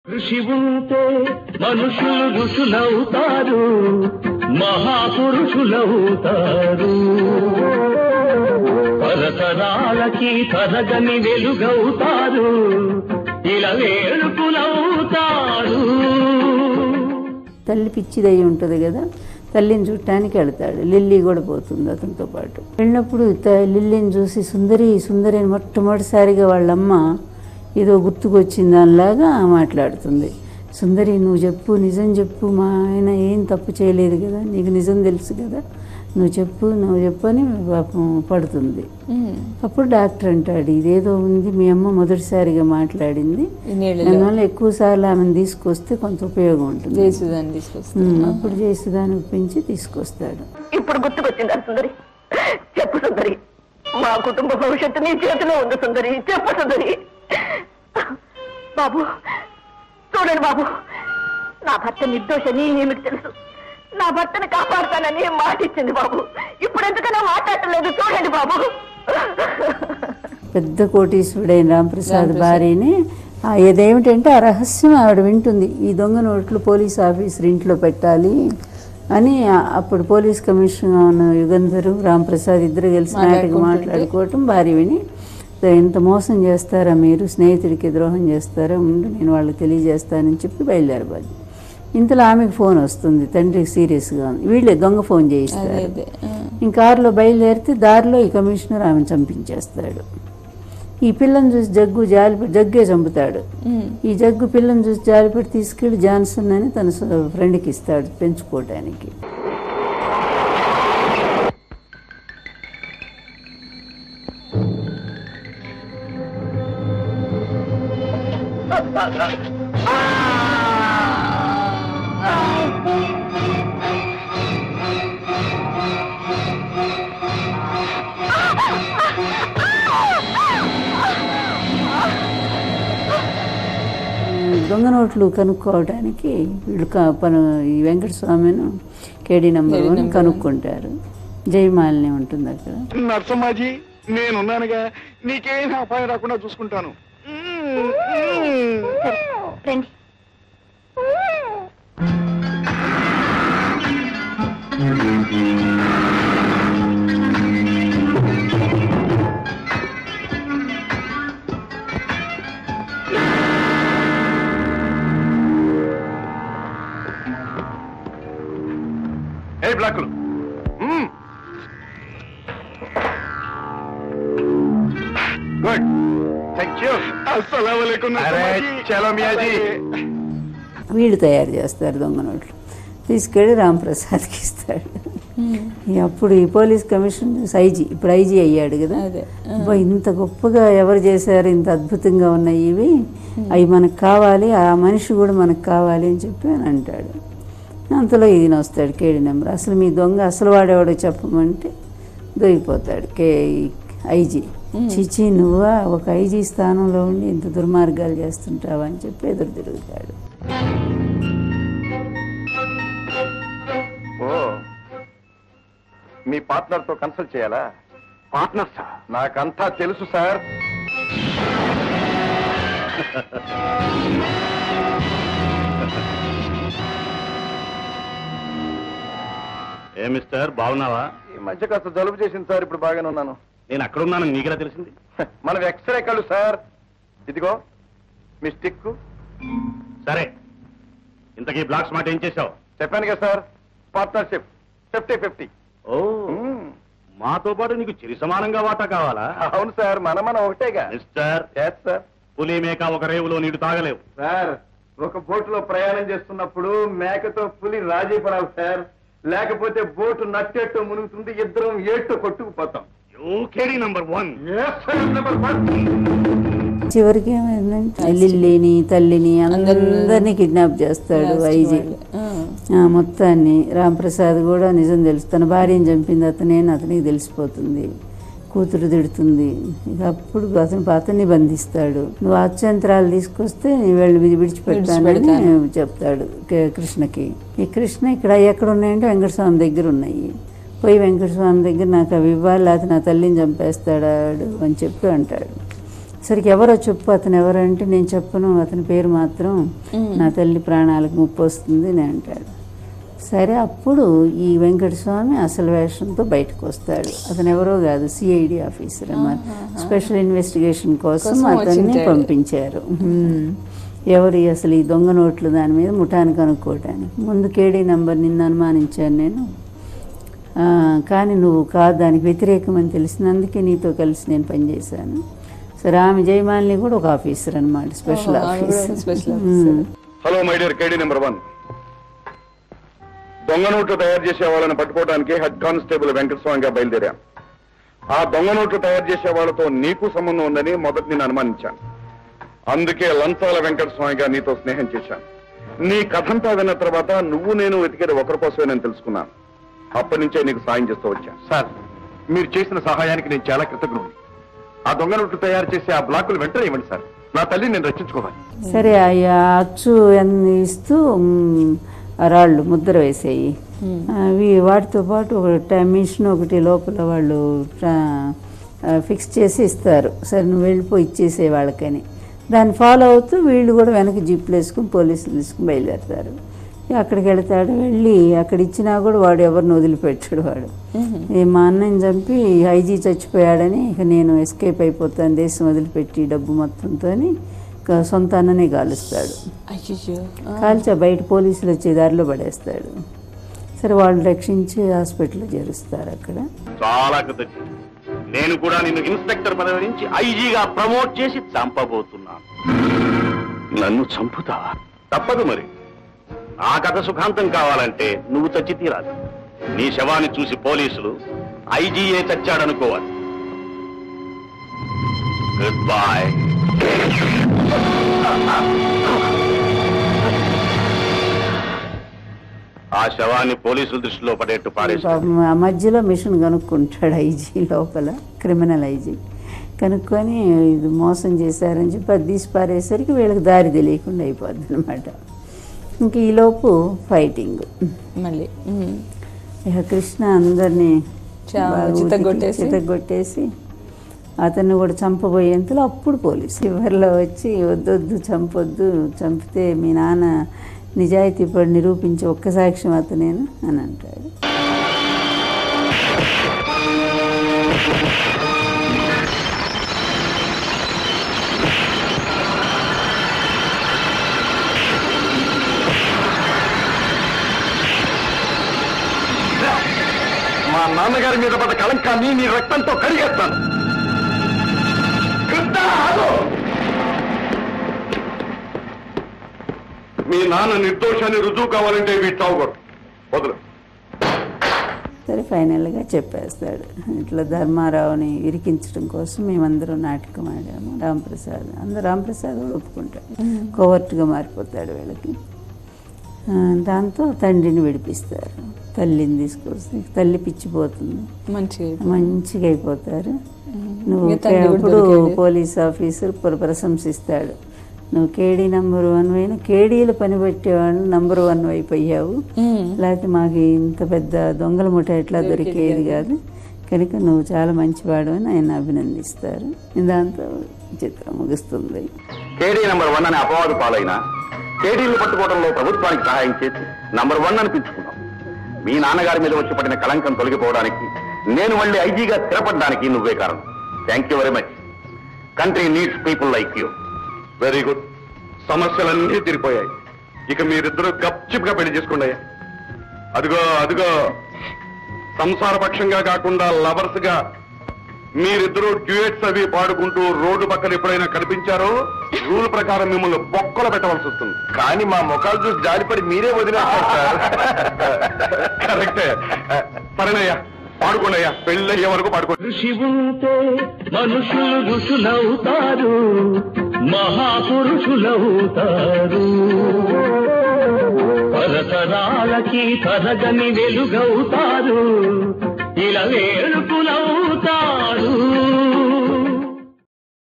కృషి ఉంటే మనుషులు ఋషులవుతారు మహాపురుషులవుతారు తరతరాలకి తరగని వెలుగవుతారు ఇలా వేడుకులవుతారు తల్లి పిచ్చిదై ఉంటుంది కదా తల్లిని చూడటానికి వెళ్తాడు లిల్లీ కూడా పోతుంది అతనితో పాటు వెళ్ళినప్పుడు త- లిల్లీని చూసి సుందరి సుందరి అని మొట్టమొదటిసారిగా వాళ్ళమ్మ ఏదో గుర్తుకొచ్చిన దానిలాగా మాట్లాడుతుంది సుందరి నువ్వు చెప్పు నిజం చెప్పు మా ఆయన ఏం తప్పు చేయలేదు కదా నీకు నిజం తెలుసు కదా నువ్వు చెప్పు నువ్వు చెప్పు అని పాపం పడుతుంది అప్పుడు డాక్టర్ అంటాడు ఇదేదో ఉంది మీ అమ్మ మొదటిసారిగా మాట్లాడింది ఈ నీళ్ళలో దానివల్ల ఎక్కువ సార్లు ఆమెను తీసుకొస్తే కొంత ఉపయోగం ఉంటుంది జయసుధాన్ని తీసుకొస్తాను ఉమ్, అప్పుడు చేసేదాన్ని ఒప్పించి తీసుకొస్తాడు ఇప్పుడు గుర్తుకొచ్చిందా సుందరి చెప్పు సుందరి మా కుటుంబ భవిష్యత్తు నీ చేతిలో ఉంది సుందరి చెప్పు సుందరి బాబు చూడండి బాబు నా భర్త నిర్దోషని ఏమిటి తెలుసు నా భర్తను కాపాడుతానని మాట ఇచ్చింది బాబు ఇప్పుడు ఎందుకన్నా మాట్లాడలేదు చూడండి బాబు పెద్ద కోటీశ్వరుడైన రాంప్రసాద్ భార్యని ఆ ఇదేమిటంటే ఆ రహస్యం ఆవిడ వింటుంది ఈ దొంగ నోట్లు పోలీస్ ఆఫీసర్ ఇంట్లో పెట్టాలి అని ఆ- అప్పుడు పోలీస్ కమిషనర్ ఉన్న యుగంధరు రాంప్రసాద్ ఇద్దరు కలిసి నాటికి మాట్లాడుకోవటం భార్య విని ఇంత మోసం చేస్తారా మీరు స్నేహితుడికి ద్రోహం చేస్తారా ఉండు నేను వాళ్ళకి తెలియజేస్తానని చెప్పి బయలుదేరబాది ఇంతలో ఆమెకు ఫోన్ వస్తుంది తండ్రికి సీరియస్గా ఉంది వీళ్ళే దొంగ ఫోన్ చేయిస్తారు అదే ఆ. ఇంక కారులో బయలుదేరితే దారిలో ఈ కమిషనర్ ఆమెను చంపించేస్తాడు ఈ పిల్లని చూసి జగ్గు జాలిపడి జగ్గే చంపుతాడు ఈ జగ్గు పిల్లని చూసి జాలిపడి తీసుకెళ్లి జాన్సన్ అని తన స- ఫ్రెండ్కి ఇస్తాడు పెంచుకోవటానికి దొంగ నోట్లు కనుక్కోవడానికి వీళ్ళు క- పను ఈ వెంకటస్వామిను కేడీ నెంబర్ వన్ కనుక్కుంటారు జయమాలిని ఉంటుంది అక్కడ నర్సమ్మాజీ నేనున్నానుగా నీకేం అపాయం రాకుండా చూసుకుంటాను రండి ఏ బ్లాక్లు గుడ్ థ్యాంక్ యూ అస్సలం చలో మియాజీ వీళ్ళు తయారు చేస్తారు దొంగ నోట్లు తీసుకెళ్ళి రాంప్రసాద్కి ఇస్తాడు ఈ అప్పుడు ఈ పోలీస్ కమిషన్ ఐజీ ఇప్పుడు ఐజీ అయ్యాడు కదా అదే. అబ్బా, ఇంత గొప్పగా ఎవరు చేశారు ఇంత అద్భుతంగా ఉన్నాయి ఇవి అవి మనకు కావాలి ఆ మనిషి కూడా మనకు కావాలి అని చెప్పి అని అంటాడు అంతలో ఈయన వస్తాడు కేడి నెంబర్ అసలు మీ దొంగ అసలు వాడేవాడో చెప్పమంటే దొరికిపోతాడు కే ఐజీ చిచి నువ్వా ఒక ఐజీ స్థానంలో ఉండి ఇంత దుర్మార్గాలు చేస్తుంటావా అని చెప్పి ఎదురు తిరుగుతాడు ఓ మీ పార్ట్నర్ తో కన్సల్ట్ చేయాలా పార్ట్నర్ సార్ నాకంతా తెలుసు సార్ ఏ మిస్టర్ బాగున్నావా ఈ మధ్య కాస్త జలుబు చేసింది సార్ ఇప్పుడు బాగానే ఉన్నాను నేను అక్కడున్నాను నీకెలా తెలిసింది మనం ఎక్స్రే కళ్ళు సార్ ఇదిగో మీ స్టిక్ సరే ఇంతకీ బ్లాక్ స్మార్ట్ ఏం చేశావు చెప్పాను కదా సార్ పార్ట్నర్షిప్ ఫిఫ్టీ ఫిఫ్టీ ఓ మాతో పాటు నీకు చిరి సమానంగా వాటా కావాలా అవును సార్ మన మన ఒకటేగా మిస్టర్ ఎస్ సార్ పులి మేక ఒక రేవులో నీడు తాగలేవు సార్ ఒక బోటులో ప్రయాణం చేస్తున్నప్పుడు మేకతో పులి రాజీ పడాలి సార్ లేకపోతే బోటు నట్టేట్టు మునుగుతుంది ఇద్దరం ఏట్టు కొట్టుకుపోతాం KD number one Yes, sir, number one. చివరికి ఏమైందంటే లిల్లీని తల్లిని అందరినీ కిడ్నాప్ చేస్తాడు ఐజీ ఆ, మొత్తాన్ని రాంప్రసాద్ కూడా నిజం తెలుసు తన భార్యను చంపింది అతనేని అతనికి తెలిసిపోతుంది కూతురు తిడుతుంది ఇక అప్పుడు అతను అతన్ని బంధిస్తాడు నువ్వు అత్యంతరాలు తీసుకొస్తే నీ వెళ్ళి విడి- విడిచిపెడతానని చెప్తాడు క- కృష్ణకి ఈ కృష్ణ ఇక్కడ ఎక్కడ ఉన్నాయంటే వెంకటస్వామి దగ్గర ఉన్నాయి పోయి వెంకటస్వామి దగ్గర నాకు అవి ఇవ్వాలి లేకపోతే నా తల్లిని చంపేస్తాడాడు అని చెప్పి అంటాడు సరికి ఎవరో చెప్పు అతను ఎవరు అంటే నేను చెప్పను అతని పేరు మాత్రం నా తల్లి ప్రాణాలకు ముప్పు వస్తుంది అని అంటాడు సరే అప్పుడు ఈ వెంకటస్వామి అసలు వేషంతో బయటకు వస్తాడు అతను ఎవరో కాదు సిఐడి ఆఫీసర్ అన్నమాట స్పెషల్ ఇన్వెస్టిగేషన్ కోసం కోసం అతన్ని వచ్చింటాడు. పంపించారు హ్మ్. ఎవరు ఈ అసలు ఈ దొంగ నోట్లు దాని మీద ముఠాన్ని కనుక్కోవటానికి ముందు కేడీ నంబర్ నిన్ను అనుమానించాను నేను ఆ, కానీ నువ్వు కాదు దానికి వ్యతిరేకమని తెలిసినందుకే నీతో కలిసి నేను పనిచేశాను సరే ఆమె జయమాలిని కూడా ఒక ఆఫీసర్ అనమాట స్పెషల్ ఓహో, ఆమె కూడా officer special officer. Hmm. Hello my dear KD number one దొంగ నోట్లు తయారు చేసే వాళ్ళని పట్టుకోవడానికి హెడ్ కానిస్టేబుల్ వెంకటస్వామిగా బయలుదేరాను ఆ దొంగ నోట్లు తయారు చేసే వాళ్ళతో నీకు సంబంధం ఉందని మొదట నేను అనుమానించాను అందుకే లంచాల వెంకటస్వామిగా నీతో స్నేహం చేశాను నీ కథంతా విన్న తర్వాత నువ్వు నేను వెతికేది ఒకరి కోసమే నేను తెలుసుకున్నాను అప్పటి నుంచే నీకు సాయం చేస్తూ వచ్చాను సార్ మీరు చేసిన సహాయానికి నేను చాలా కృతజ్ఞుడు ఆ దొంగ నోట్లు తయారు చేసి ఆ బ్లాకులు వెంటనే ఇవ్వండి సార్ నా తల్లిని నేను రక్షించుకోవాలి సరే ఆ అచ్చు అన్ని ఇస్తూ మ్, ఆ రాళ్ళు ముద్ర వేసేయి అవి వాటితో పాటు ఒక ట- మిషన్ ఒకటి లోపల వాళ్ళు ట్రా- ఆ, ఫిక్స్ చేసి ఇస్తారు సరే నువ్వు వెళ్ళిపోయి ఇచ్చేసే వాళ్ళకని దాన్ని ఫాలో అవుతూ వీళ్ళు కూడా వెనక జీప్లు వేసుకుని పోలీసులు తీసుకుని బయలుదేరతారు ఇక అక్కడికి వెళ్తాడు వెళ్ళి అక్కడ ఇచ్చినా కూడా వాడు ఎవరిని వదిలిపెట్టాడు వాడు ఈ మా అన్నని చంపి ఐజీ చచ్చిపోయాడని ఇక నేను ఎస్కేప్ అయిపోతాను దేశం వదిలిపెట్టి డబ్బు మొత్తంతో సొంత అన్ననే కాలుస్తాడు అయ్యో కాల్చి ఆ బయట పోలీసులు వచ్చే దారిలో పడేస్తాడు సరే వాళ్ళు రక్షించి హాస్పిటల్లో చేరుస్తారు అక్కడ చాలా కృతజ్ఞత నేను కూడా నిన్ను ఇన్స్పెక్టర్ పదవి నుంచి ఐజీగా ప్రమోట్ చేసి చంపబోతున్నాను నన్ను చంపుతావా తప్పదు మరి నా కథ సుఖాంతం కావాలంటే నువ్వు చచ్చి తీరాలి నీ శవాన్ని చూసి పోలీసులు ఐజీఏ చచ్చాడనుకోవాలి గుడ్ బాయ్ ఆ శవాన్ని పోలీసుల దృష్టిలో పడేట్టు పారేసి పాపం ఆ మధ్యలో మిషన్ కనుక్కుంటాడు ఐజీ లోపల క్రిమినల్ ఐజీ కనుక్కొని ఇది మోసం చేశారని చెప్పి అది తీసి పారేసరికి వీళ్ళకి దారి తెలియకుండా అయిపోద్ది అనమాట ఇంక ఈలోపు ఫైటింగ్ మళ్ళీ ఉమ్. ఇక కృష్ణ అందరినీ చా- బాగా చితగ్గొట్టేసి? ఉతికి చితగ్గొట్టేసి అతన్ని కూడా చంపబోయేంతలో అప్పుడు పోలీసు చివరిలో వచ్చి వద్దొద్దు చంపొద్దు చంపితే మీ నాన్న నిజాయితీ పడి నిరూపించి ఒక్క సాక్ష్యం అతనేను అని అంటాడు మా నాన్నగారి మీద పడ్డ కళంకాన్ని నీ రక్తంతో కడిగేస్తాను కృష్ణ, ఆగు! మీ నాన్న నిర్దోషాన్ని రుజువు కావాలంటే వీటి చావుకోడు వదులు సరే ఫైనల్గా చెప్పేస్తాడు ఇట్లా ధర్మారావుని ఇరికించడం కోసం మేమందరం నాటకం ఆడాము రాంప్రసాద్ అందరూ రాంప్రసాద్ కూడా ఒప్పుకుంటాడు కోవర్ట్గా మారిపోతాడు వీళ్ళకి ఆ, దాంతో తండ్రిని విడిపిస్తారు తల్లిని తీసుకొస్తే తల్లి పిచ్చిపోతుంది మంచిగా మంచిగా అయిపోతారు నువ్వు ఇంకా తండ్రి కూడా అప్పుడు దొరికాడు. పోలీస్ ఆఫీసర్ ప్ర- ప్రశంసిస్తాడు నువ్వు కేడీ నంబర్ వన్ అయినా కేడీలు పని పెట్టేవాళ్ళు నంబర్ వన్ అయిపోయావు ఉమ్. లేకపోతే మాకు ఇంత పెద్ద దొంగల ముఠ ఎట్లా దొరికేది కాదు కనుక నువ్వు చాలా మంచివాడు అని ఆయన అభినందిస్తారు దాంతో చిత్రం ముగుస్తుంది కేడీ నంబర్ వన్ అనే అపవాదు పాలైన కేడీలు పట్టుకోవడంలో ప్రభుత్వానికి సహాయం చేసి నంబర్ వన్ అనిపించుకున్నాం మీ నాన్నగారి మీద వచ్చి పడిన కళంకం తొలగిపోవడానికి నేను మళ్ళీ ఐజీగా స్థిరపడడానికి నువ్వే కారణం thank you very much country needs people like you very good సమస్యలన్నీ తీరిపోయాయి ఇక మీరిద్దరూ గప్చిప్గా పెళ్లి చేసుకోండి అయ్యా అదిగో అదిగో సంసారపక్షంగా కాకుండా లవర్స్ గా మీరిద్దరూ డ్యూయట్స్ అవి పాడుకుంటూ రోడ్డు పక్కన ఎప్పుడైనా కనిపించారో రూల్ ప్రకారం మిమ్మల్ని బొక్కలు పెట్టవలసి వస్తుంది కానీ మా ముఖాలు చూసి జాలిపడి మీరే వదిలేస్తారు కరెక్టే సరేనయ్యా పాడుకోండి అయ్యా పెళ్ళి అయ్యే వరకు పాడుకోండి ఋషి ఉంటే మనుషులు ఋషులవుతారు మహాపురుషులవుతారు తరతరాలకి తరగని వెలుగవుతారు ఇలా వేడుకులవుతారు